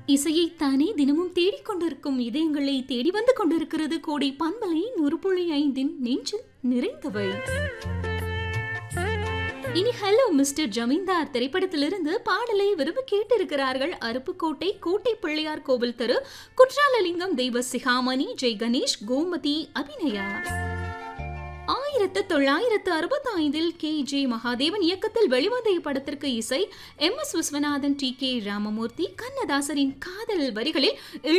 இசையைத்தானே தினமும் தேடிக்கொண்டிருக்கும் இதயங்களை தேடி வந்து கொண்டிருக்கிறது கோடை பண்பலை நூறு புள்ளி ஐந்தின் நெஞ்சில் நிறைந்தவை இனி ஹலோ மிஸ்டர் ஜமீன்தார் திரைப்படத்திலிருந்து பாடலை விரும்பி கேட்டிருக்கிறார்கள் அருப்புக்கோட்டை கோட்டை பிள்ளையார் கோவில் தெரு குற்றாலலிங்கம் தெய்வ சிகாமணி ஜெய் கணேஷ் கோமதி அபிநயா ஆயிரத்து தொள்ளாயிரத்து அறுபத்தி ஐந்தில் கே ஜே மகாதேவன் இயக்கத்தில் வெளிவந்த இப்படத்திற்கு இசை M S Viswanathan T K Ramamurthy கண்ணதாசரின் காதல் வரிகளில்